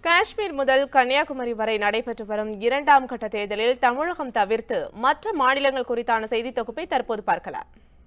காஷ்மீர் முதல் கன்னியாகுமரி வரை நடைபெற்று வரும் இரண்டாம் கட்ட தேர்தலில் தமிழகம் தவிர்த்து மற்ற மாநிலங்கள் குறித்தான செய்தி தொகுப்பை தற்போது பார்க்கலாம்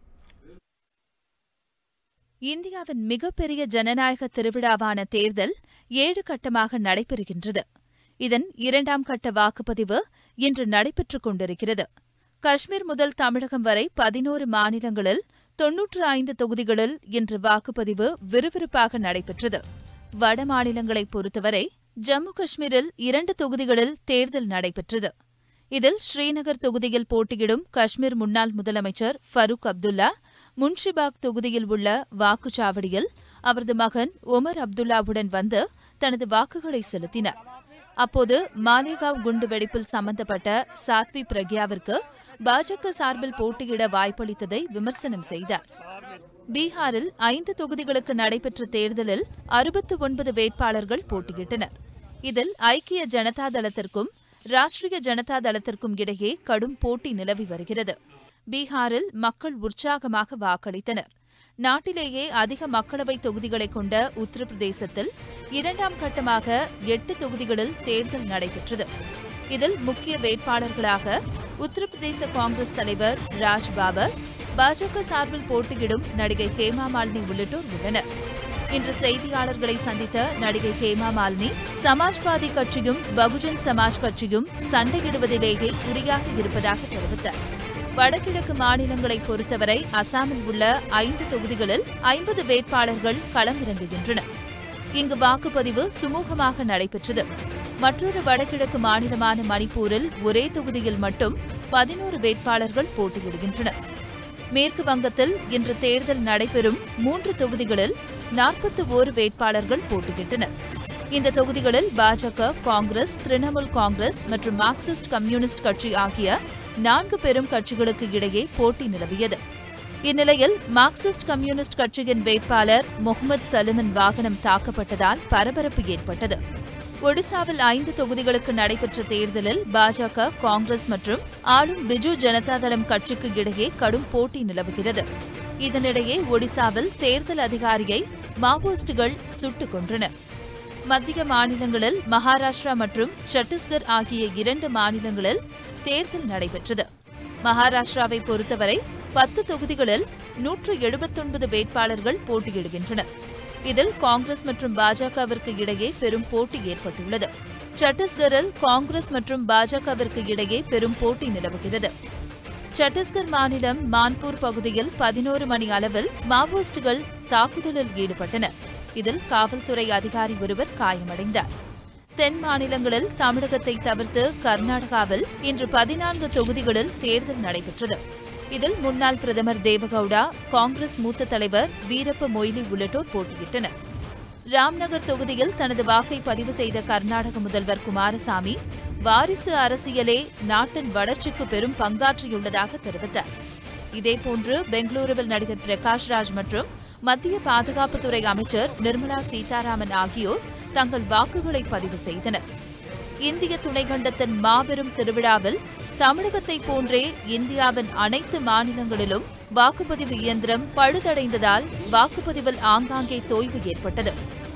இந்தியாவின் மிகப்பெரிய ஜனநாயக திருவிழாவான தேர்தல் ஏழு கட்டமாக நடைபெறுகின்றது இதன் இரண்டாம் கட்ட வாக்குப்பதிவு இன்று நடைபெற்றுக் கொண்டிருக்கிறது காஷ்மீர் முதல் தமிழகம் வரை பதினோரு மாநிலங்களில் தொன்னூற்று ஐந்து தொகுதிகளில் இன்று வாக்குப்பதிவு விறுவிறுப்பாக நடைபெற்றது வட மாநிலங்களைப் பொறுத்தவரை ஜம்மு காஷ்மீரில் இரண்டு தொகுதிகளில் தேர்தல் நடைபெற்றது இதில் ஸ்ரீநகர் தொகுதியில் போட்டியிடும் காஷ்மீர் முன்னாள் முதலமைச்சர் ஃபரூக் அப்துல்லா முன்ஷிபாக் தொகுதியில் உள்ள வாக்குச்சாவடியில் அவரது மகன் ஒமர் அப்துல்லாவுடன் வந்து தனது வாக்குகளை செலுத்தினார் அப்போது மாலேகாவ் குண்டு வெடிப்பில் சம்பந்தப்பட்ட சாத்வி பிரக்யாவிற்கு பாஜக சார்பில் போட்டியிட வாய்ப்பளித்ததை விமர்சனம் செய்தார் பீகாரில் ஐந்து தொகுதிகளுக்கு நடைபெற்ற தேர்தலில் அறுபத்து ஒன்பது வேட்பாளர்கள் போட்டியிட்டனர் இதில் ஐக்கிய ஜனதா தளத்திற்கும் ராஷ்டிரிய ஜனதா தளத்திற்கும் இடையே கடும் போட்டி நிலவி வருகிறது பீகாரில் மக்கள் உற்சாகமாக வாக்களித்தனர் நாட்டிலேயே அதிக மக்களவைத் தொகுதிகளை கொண்ட உத்தரப்பிரதேசத்தில் இரண்டாம் கட்டமாக எட்டு தொகுதிகளில் தேர்தல் நடைபெற்றது இதில் முக்கிய வேட்பாளர்களாக உத்தரப்பிரதேச காங்கிரஸ் தலைவர் ராஜ் பாபர் பாஜக சார்பில் போட்டியிடும் நடிகை ஹேமா மாலினி உள்ளிட்டோர் உள்ளனர் இன்று செய்தியாளர்களை சந்தித்த நடிகை ஹேமா மாலினி சமாஜ்வாதி கட்சியும் பகுஜன் சமாஜ் கட்சியும் சண்டையிடுவதிலேயே குறியாக இருப்பதாக தெரிவித்தார் வடகிழக்கு மாநிலங்களை பொறுத்தவரை அசாமில் உள்ள ஐந்து தொகுதிகளில் ஐம்பது வேட்பாளர்கள் களமிறங்குகின்றனர் இங்கு வாக்குப்பதிவு சுமூகமாக நடைபெற்றது மற்றொரு வடகிழக்கு மாநிலமான மணிப்பூரில் ஒரே தொகுதியில் மட்டும் பதினோரு வேட்பாளர்கள் போட்டியிடுகின்றனர் மேற்கு வங்கத்தில் இன்று தேர்தல் நடைபெறும் மூன்று தொகுதிகளில் நாற்பத்தி ஓரு வேட்பாளர்கள் போட்டியிட்டனர் இந்த தொகுதிகளில் பாஜக காங்கிரஸ் திரிணாமுல் காங்கிரஸ் மற்றும் மார்க்சிஸ்ட் கம்யூனிஸ்ட் கட்சி ஆகிய நான்கு பெரும் கட்சிகளுக்கு இடையே போட்டி நிலவியது இந்நிலையில் மார்க்சிஸ்ட் கம்யூனிஸ்ட் கட்சியின் வேட்பாளர் முகமது சலிமின் வாகனம் தாக்கப்பட்டதால் பரபரப்பு ஏற்பட்டது ஒடிசாவில் ஐந்து தொகுதிகளுக்கு நடைபெற்ற தேர்தலில் பாஜக காங்கிரஸ் மற்றும் ஆளும் பிஜு ஜனதாதளம் கட்சிக்கு இடையே கடும் போட்டி நிலவுகிறது இதனிடையே ஒடிசாவில் தேர்தல் அதிகாரியை மாவோயிஸ்டுகள் சுட்டுக் கொன்றனர் மத்திய மாநிலங்களில் மகாராஷ்டிரா மற்றும் சத்தீஸ்கர் ஆகிய இரண்டு மாநிலங்களில் தேர்தல் நடைபெற்றது மகாராஷ்டிராவை பொறுத்தவரை பத்து தொகுதிகளில் நூற்று எழுபத்தொன்பது வேட்பாளர்கள் போட்டியிடுகின்றனர் இதில் காங்கிரஸ் மற்றும் பாஜகவிற்கு இடையே பெரும் போட்டி ஏற்பட்டுள்ளது சத்தீஸ்கரில் காங்கிரஸ் மற்றும் பாஜகவிற்கு இடையே பெரும் போட்டி நிலவுகிறது சத்தீஸ்கர் மாநிலம் மான்பூர் பகுதியில் பதினோரு மணி அளவில் மாவோயிஸ்டுகள் தாக்குதலில் ஈடுபட்டனர் இதில் காவல்துறை அதிகாரி ஒருவர் காயமடைந்தார் தென் மாநிலங்களில் தமிழகத்தை தவிர்த்து கர்நாடகாவில் இன்று பதினான்கு தொகுதிகளில் தேர்தல் நடைபெற்றது இதில் முன்னாள் பிரதமர் தேவகவுடா காங்கிரஸ் மூத்த தலைவர் வீரப்ப மொய்லி உள்ளிட்டோர் போட்டியிட்டனர் ராம்நகர் தொகுதியில் தனது வாக்கை பதிவு செய்த கர்நாடக முதல்வர் குமாரசாமி வாரிசு அரசியலே நாட்டின் வளர்ச்சிக்கு பெரும் பங்காற்றியுள்ளதாக தெரிவித்தார் இதேபோன்று பெங்களூருவில் நடிகர் பிரகாஷ் ராஜ் மற்றும் மத்திய பாதுகாப்புத்துறை அமைச்சர் நிர்மலா சீதாராமன் ஆகியோர் தங்கள் வாக்குகளை பதிவு செய்தனர் இந்திய துணைக்கண்டத்தின் மாபெரும் திருவிழாவில் தமிழகத்தைப் போன்றே இந்தியாவின் அனைத்து மாநிலங்களிலும் வாக்குப்பதிவு இயந்திரம் பழுதடைந்ததால் வாக்குப்பதிவில் ஆங்காங்கே தொய்வு ஏற்பட்டது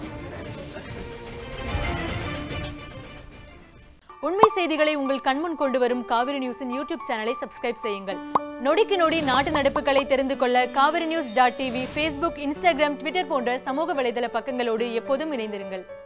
உண்மை செய்திகளை உங்கள் கண்முன் கொண்டு வரும் காவிரி நியூஸின் யூடியூப் சேனலை சப்ஸ்கிரைப் செய்யுங்கள் நொடிக்கு நொடி நாட்டு நடப்புகளை தெரிந்து கொள்ள Kaveri news dot TV Facebook Instagram Twitter போன்ற சமூக வலைதள பக்கங்களோடு எப்போதும் இணைந்திருங்கள்